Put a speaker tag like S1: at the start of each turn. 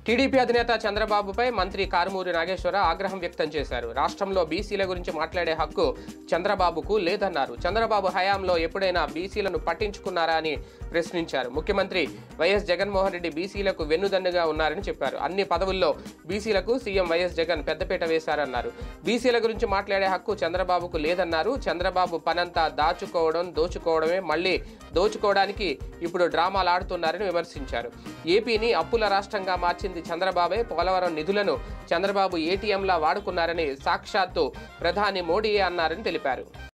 S1: TDP అధినేత చంద్రబాబుపై మంత్రి కారుమూరి నాగేశ్వర ఆగ్రహం వ్యక్తం చేశారు రాష్ట్రంలో బీసీల గురించి మాట్లాడే హక్కు చంద్రబాబుకు లేదన్నారు చంద్రబాబు హయాంలో ఎప్పుడైనా బీసీలను పట్టించుకున్నారా అని ప్రశ్నించారు ముఖ్యమంత్రి వైఎస్ జగన్మోహన్ రెడ్డి బీసీలకు వెన్నుదన్నుగా ఉన్నారని చెప్పారు అన్ని పదవుల్లో బీసీలకు సీఎం వైఎస్ జగన్ పెద్దపీట వేశారన్నారు బీసీల గురించి మాట్లాడే హక్కు చంద్రబాబుకు లేదన్నారు చంద్రబాబు పనంతా దాచుకోవడం దోచుకోవడమే మళ్ళీ దోచుకోవడానికి ఇప్పుడు డ్రామాలు ఆడుతున్నారని విమర్శించారు ఏపీని అప్పుల రాష్ట్రంగా మార్చింది చంద్రబాబే పోలవరం నిధులను చంద్రబాబు ఏటీఎంలా వాడుకున్నారని సాక్షాత్తు ప్రధాని మోడీయే అన్నారని తెలిపారు